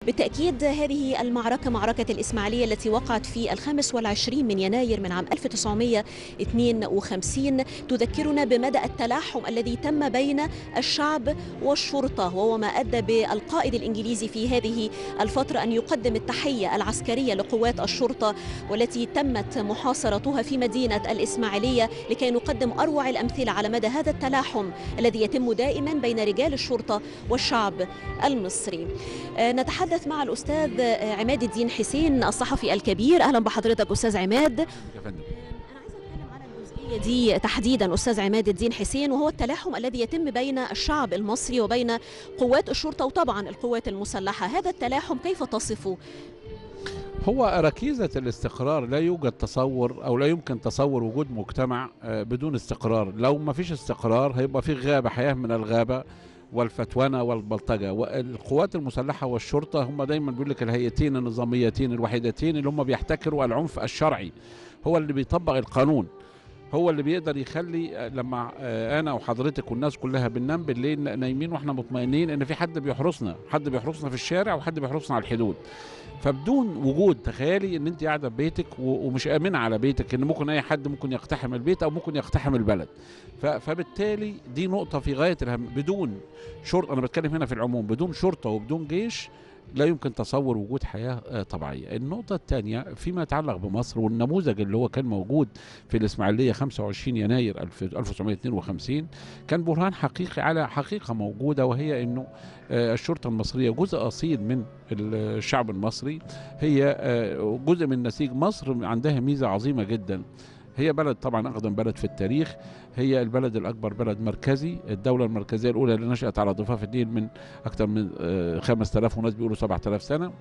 بالتأكيد هذه المعركة معركة الإسماعيلية التي وقعت في الخامس والعشرين من يناير من عام 1952 تذكرنا بمدى التلاحم الذي تم بين الشعب والشرطة وهو ما أدى بالقائد الإنجليزي في هذه الفترة أن يقدم التحية العسكرية لقوات الشرطة والتي تمت محاصرتها في مدينة الإسماعيلية لكي نقدم أروع الأمثلة على مدى هذا التلاحم الذي يتم دائما بين رجال الشرطة والشعب المصري نتحدث نتحدث مع الأستاذ عماد الدين حسين الصحفي الكبير أهلا بحضرتك أستاذ عماد يا فندم أنا عايزة أتكلم على الجزئية دي تحديدا أستاذ عماد الدين حسين وهو التلاحم الذي يتم بين الشعب المصري وبين قوات الشرطة وطبعا القوات المسلحة هذا التلاحم كيف تصفه؟ هو ركيزة الاستقرار لا يوجد تصور أو لا يمكن تصور وجود مجتمع آه، بدون استقرار لو ما فيش استقرار هيبقى في غابة حياة من الغابة والفتوانة والبلطجة والقوات المسلحة والشرطة هم دايما بيقول لك الهيئتين النظاميتين الوحيدتين اللي هم بيحتكروا العنف الشرعي هو اللي بيطبق القانون هو اللي بيقدر يخلي آه، لما آه، انا وحضرتك والناس كلها بننام بالليل نايمين واحنا مطمئنين ان في حد بيحرسنا حد بيحرسنا في الشارع وحد بيحرسنا على الحدود فبدون وجود تخيلي ان انت قاعده في بيتك و- ومش امنه على بيتك ان ممكن اي حد ممكن يقتحم البيت او ممكن يقتحم البلد ف- فبالتالي دي نقطه في غايه الاهم بدون شرطه انا بتكلم هنا في العموم بدون شرطه وبدون جيش لا يمكن تصور وجود حياه آه، طبيعيه. النقطه الثانيه فيما يتعلق بمصر والنموذج اللي هو كان موجود في الاسماعيليه 25 يناير 1000 1952 كان برهان حقيقي على حقيقه موجوده وهي انه آه، الشرطه المصريه جزء اصيل من الشعب المصري هي آه، جزء من نسيج مصر عندها ميزه عظيمه جدا هي بلد طبعا اقدم بلد في التاريخ هي البلد الاكبر بلد مركزي الدوله المركزيه الاولى اللي نشات على ضفاف النيل من اكثر من آه، 5000 وناس بيقولوا 7000 سنه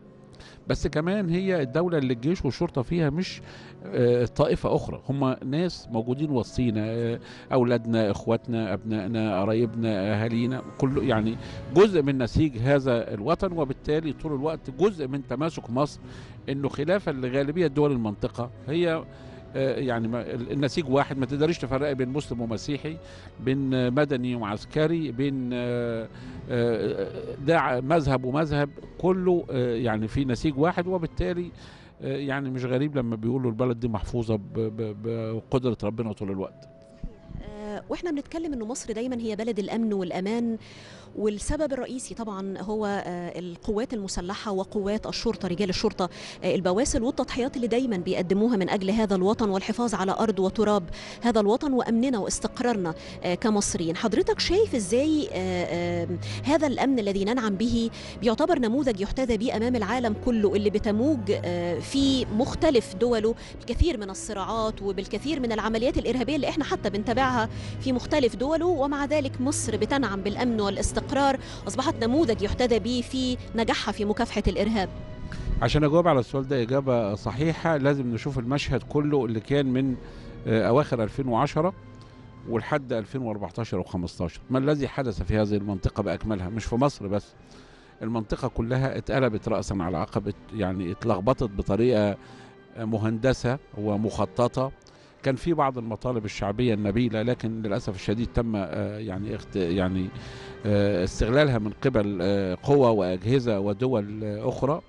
بس كمان هي الدولة اللي الجيش والشرطة فيها مش آه، طائفة أخرى هم ناس موجودين وسطينا آه، أولادنا إخواتنا أبنائنا قرايبنا أهالينا كله يعني جزء من نسيج هذا الوطن وبالتالي طول الوقت جزء من تماسك مصر انه خلافا لغالبيه دول المنطقه هي آه، يعني ما- النسيج واحد ما تقدريش تفرقي بين مسلم ومسيحي بين آه، مدني وعسكري بين آه، آه، ده مذهب ومذهب كله آه، يعني في نسيج واحد وبالتالي آه، يعني مش غريب لما بيقولوا البلد دي محفوظه ب- ب- بقدره ربنا طول الوقت آه، واحنا بنتكلم انه مصر دايما هي بلد الامن والامان والسبب الرئيسي طبعا هو آه، القوات المسلحه وقوات الشرطه رجال الشرطه آه، البواسل والتضحيات اللي دايما بيقدموها من اجل هذا الوطن والحفاظ على ارض وتراب هذا الوطن وامننا واستقرارنا آه، كمصريين حضرتك شايف ازاي آه، آه، هذا الامن الذي ننعم به بيعتبر نموذج يحتذى به امام العالم كله اللي بتموج آه، في مختلف دوله بالكثير من الصراعات وبالكثير من العمليات الارهابيه اللي احنا حتى بنتابعها في مختلف دوله ومع ذلك مصر بتنعم بالامن والاستقرار اصبحت نموذج يحتذى به في نجاحها في مكافحه الارهاب عشان اجاوب على السؤال ده اجابه صحيحه لازم نشوف المشهد كله اللي كان من آه، اواخر 2010 ولحد 2014 و15 ما الذي حدث في هذه المنطقه باكملها مش في مصر بس المنطقه كلها اتقلبت راسا على عقب يعني اتلخبطت بطريقه آه، مهندسه ومخططه كان في بعض المطالب الشعبيه النبيله لكن للاسف الشديد تم آه، يعني اخت يعني آه، استغلالها من قبل آه، قوى واجهزه ودول آه، اخرى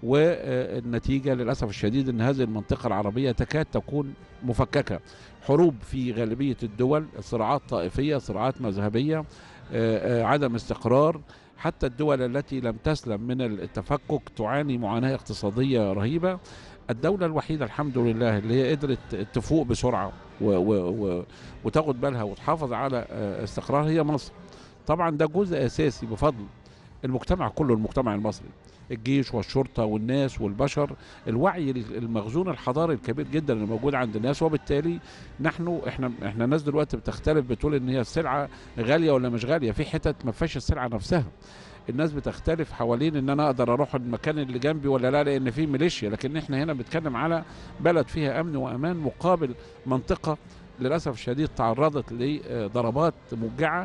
والنتيجة للأسف الشديد أن هذه المنطقة العربية تكاد تكون مفككة حروب في غالبية الدول صراعات طائفية صراعات مذهبية آه، آه، عدم استقرار حتى الدول التي لم تسلم من التفكك تعاني معاناة اقتصادية رهيبة الدولة الوحيدة الحمد لله اللي هي قدرت تفوق بسرعة و و و وتاخد بالها وتحافظ على آه، استقرار هي مصر طبعا ده جزء أساسي بفضل المجتمع كله المجتمع المصري الجيش والشرطه والناس والبشر الوعي المخزون الحضاري الكبير جدا اللي موجود عند الناس وبالتالي نحن احنا احنا ناس دلوقتي بتختلف بتقول ان هي السلعه غاليه ولا مش غاليه في حتت ما فيهاش السلعه نفسها الناس بتختلف حوالين ان انا اقدر اروح المكان اللي جنبي ولا لا لان في ميليشيا لكن احنا هنا بنتكلم على بلد فيها امن وامان مقابل منطقه للاسف الشديد تعرضت لضربات موجعه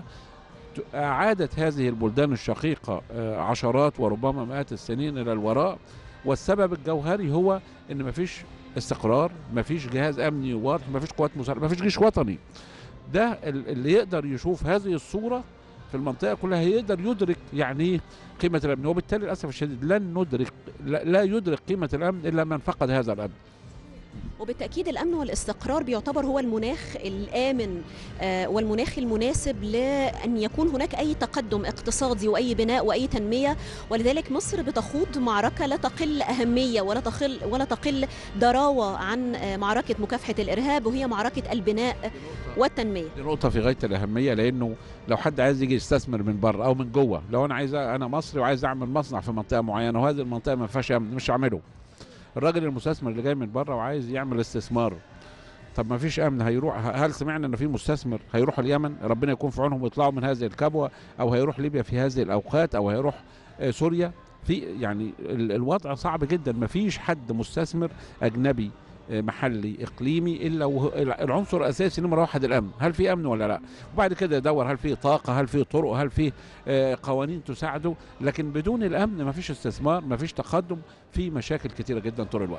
أعادت هذه البلدان الشقيقة آه، عشرات وربما مئات السنين إلى الوراء والسبب الجوهري هو إن مفيش استقرار مفيش جهاز أمني واضح مفيش قوات مسلحة مفيش جيش وطني ده ال- اللي يقدر يشوف هذه الصورة في المنطقه كلها هيقدر يدرك يعني ايه قيمه الامن وبالتالي للاسف الشديد لن ندرك لا لا يدرك قيمه الامن الا من فقد هذا الامن وبالتأكيد الأمن والاستقرار بيعتبر هو المناخ الآمن آه، والمناخ المناسب لأن يكون هناك أي تقدم اقتصادي وأي بناء وأي تنمية ولذلك مصر بتخوض معركة لا تقل أهمية ولا تقل ولا تقل ضراوة عن آه، معركة مكافحة الإرهاب وهي معركة البناء والتنمية دي نقطة في غاية الأهمية لأنه لو حد عايز يجي يستثمر من بره أو من جوه لو أنا عايز أنا مصري وعايز أعمل مصنع في منطقة معينة وهذه المنطقة ما فيهاش أمن مش هعمله الراجل المستثمر اللي جاي من بره وعايز يعمل استثمار طب ما فيش امن هيروح هل سمعنا ان في مستثمر هيروح اليمن ربنا يكون في عونهم ويطلعوا من هذه الكبوه او هيروح ليبيا في هذه الاوقات او هيروح آه، سوريا في يعني ال- الوضع صعب جدا ما فيش حد مستثمر اجنبي آه، محلي اقليمي الا وهو العنصر الاساسي نمره واحد الامن هل في امن ولا لا وبعد كده يدور هل في طاقه هل في طرق هل في آه، قوانين تساعده لكن بدون الامن ما فيش استثمار ما فيش تقدم في مشاكل كتيره جدا طول الوقت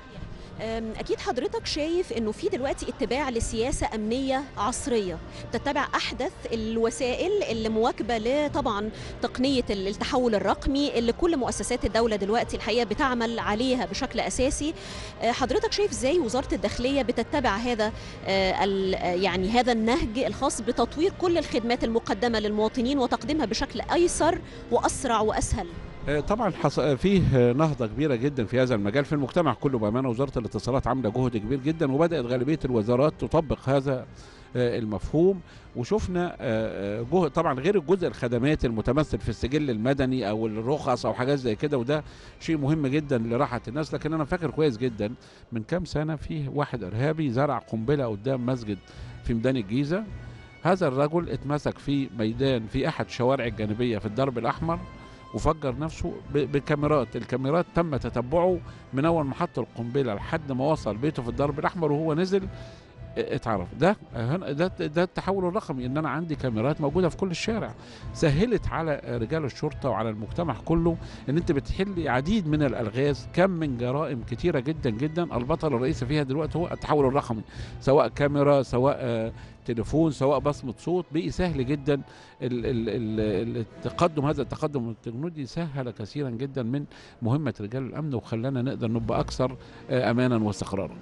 أم، أكيد حضرتك شايف أنه في دلوقتي اتباع لسياسة أمنية عصرية تتبع أحدث الوسائل اللي مواكبة لطبعا تقنية التحول الرقمي اللي كل مؤسسات الدولة دلوقتي الحقيقة بتعمل عليها بشكل أساسي أه، حضرتك شايف إزاي وزارة الداخلية بتتبع هذا أه، ال- أه، يعني هذا النهج الخاص بتطوير كل الخدمات المقدمة للمواطنين وتقديمها بشكل أيسر وأسرع وأسهل آه، طبعا حص... آه، فيه آه، نهضه كبيره جدا في هذا المجال في المجتمع كله بامانه وزاره الاتصالات عامله جهد كبير جدا وبدات غالبيه الوزارات تطبق هذا آه، المفهوم وشفنا آه، آه، جهد طبعا غير الجزء الخدمات المتمثل في السجل المدني او الرخص او حاجات زي كده وده شيء مهم جدا لراحه الناس لكن انا فاكر كويس جدا من كام سنه فيه واحد ارهابي زرع قنبله قدام مسجد في ميدان الجيزه هذا الرجل اتمسك في ميدان في احد الشوارع الجانبيه في الدرب الاحمر وفجر نفسه ب- بكاميرات الكاميرات تم تتبعه من اول ما حط القنبله لحد ما وصل بيته في الدرب الاحمر وهو نزل ا- اتعرف ده هنا- ده ده التحول الرقمي ان انا عندي كاميرات موجوده في كل الشارع سهلت على رجال الشرطه وعلى المجتمع كله ان انت بتحل عديد من الالغاز كم من جرائم كتيره جدا جدا البطل الرئيسي فيها دلوقتي هو التحول الرقمي سواء كاميرا سواء آه، تليفون سواء بصمه صوت بقي سهل جدا ال ال ال التقدم هذا التقدم التكنولوجي سهل كثيرا جدا من مهمه رجال الامن وخلانا نقدر نبقى اكثر آه، امانا واستقرارا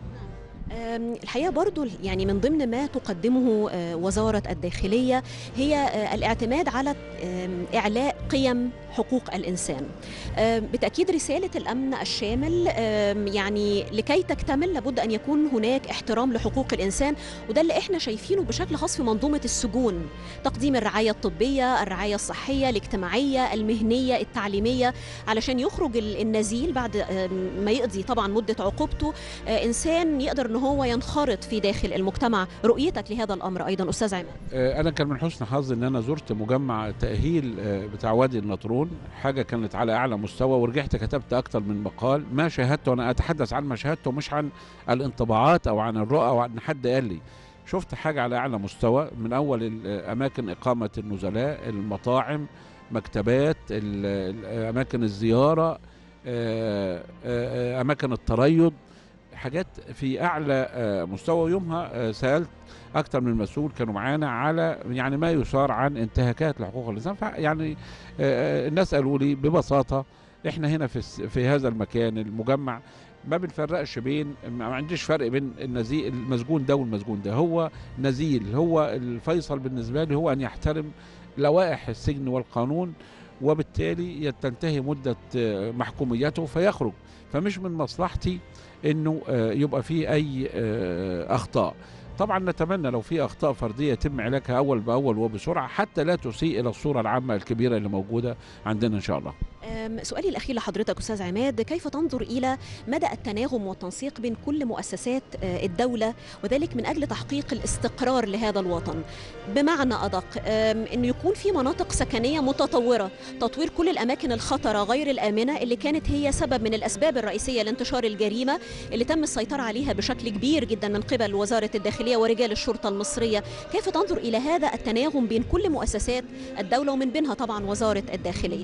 أم، الحقيقه برضو يعني من ضمن ما تقدمه آه، وزاره الداخليه هي آه، الاعتماد على آم، اعلاء قيم حقوق الانسان آم، بالتاكيد رساله الامن الشامل آم، يعني لكي تكتمل لابد ان يكون هناك احترام لحقوق الانسان وده اللي احنا شايفينه بشكل خاص في منظومه السجون تقديم الرعايه الطبيه الرعايه الصحيه الاجتماعيه المهنيه التعليميه علشان يخرج ال- النزيل بعد آم، ما يقضي طبعا مده عقوبته آه، انسان يقدر ان هو ينخرط في داخل المجتمع رؤيتك لهذا الامر ايضا استاذ عماد آه، انا كان من حسن حظي ان انا زرت مجمع تاهيل آه، بتاع وادي النطرون حاجه كانت على اعلى مستوى ورجعت كتبت اكتر من مقال ما شاهدته انا اتحدث عن ما شاهدته مش عن الانطباعات او عن الرؤى او عن حد قال لي شفت حاجه على اعلى مستوى من اول ال- اماكن اقامه النزلاء المطاعم مكتبات ال- ال- اماكن الزياره آه، آه، آه، اماكن التريض حاجات في اعلى آه، مستوى يومها آه، سالت اكتر من مسؤول كانوا معانا على يعني ما يثار عن انتهاكات لحقوق الانسان ف- يعني آه، الناس قالوا لي ببساطه احنا هنا في الس- في هذا المكان المجمع ما بنفرقش بين ما عنديش فرق بين النزيل المسجون ده والمسجون ده هو نزيل هو الفيصل بالنسبه لي هو ان يحترم لوائح السجن والقانون وبالتالي تنتهي مده آه، محكوميته فيخرج فمش من مصلحتي انه آه، يبقى فيه اي آه، اخطاء طبعا نتمنى لو في اخطاء فرديه يتم علاجها اول باول وبسرعه حتى لا تسيء الى الصوره العامه الكبيره اللي موجوده عندنا ان شاء الله أم، سؤالي الأخير لحضرتك أستاذ عماد كيف تنظر إلى مدى التناغم والتنسيق بين كل مؤسسات آه، الدولة وذلك من أجل تحقيق الاستقرار لهذا الوطن بمعنى أدق أم، أنه يكون في مناطق سكنية متطورة تطوير كل الأماكن الخطرة غير الآمنة اللي كانت هي سبب من الأسباب الرئيسية لانتشار الجريمة اللي تم السيطرة عليها بشكل كبير جدا من قبل وزارة الداخلية ورجال الشرطة المصرية كيف تنظر إلى هذا التناغم بين كل مؤسسات الدولة ومن بينها طبعا وزارة الداخلية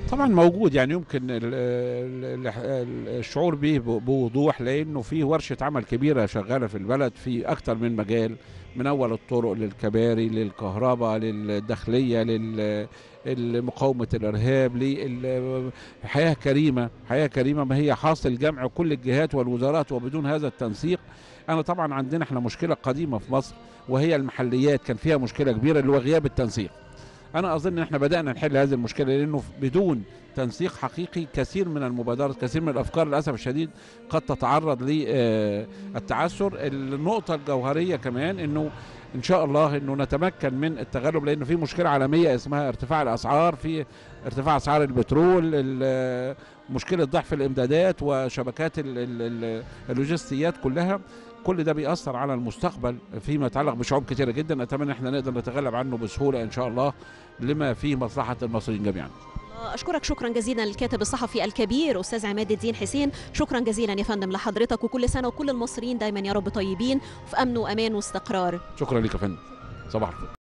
طبعا موجود يعني يمكن ال- ال- ال- الشعور به ب- بوضوح لانه في ورشه عمل كبيره شغاله في البلد في اكتر من مجال من اول الطرق للكباري للكهرباء للداخليه لل مقاومة الإرهاب لحياة كريمة حياة كريمة ما هي حاصل جمع كل الجهات والوزارات وبدون هذا التنسيق أنا طبعا عندنا احنا مشكلة قديمة في مصر وهي المحليات كان فيها مشكلة كبيرة اللي هو غياب التنسيق انا اظن ان احنا بدانا نحل هذه المشكله لانه بدون تنسيق حقيقي كثير من المبادرات كثير من الافكار للاسف الشديد قد تتعرض للتعثر النقطه الجوهريه كمان انه ان شاء الله انه نتمكن من التغلب لانه في مشكله عالميه اسمها ارتفاع الاسعار في ارتفاع اسعار البترول ال- مشكله ضعف الامدادات وشبكات ال- ال- ال- اللوجستيات كلها كل ده بيأثر على المستقبل فيما يتعلق بشعوب كثيرة جدا أتمنى احنا نقدر نتغلب عنه بسهولة إن شاء الله لما فيه مصلحة المصريين جميعا أشكرك شكرا جزيلا للكاتب الصحفي الكبير أستاذ عماد الدين حسين شكرا جزيلا يا فندم لحضرتك وكل سنة وكل المصريين دايما يا رب طيبين في أمن وأمان واستقرار شكرا لك يا فندم صباح الخير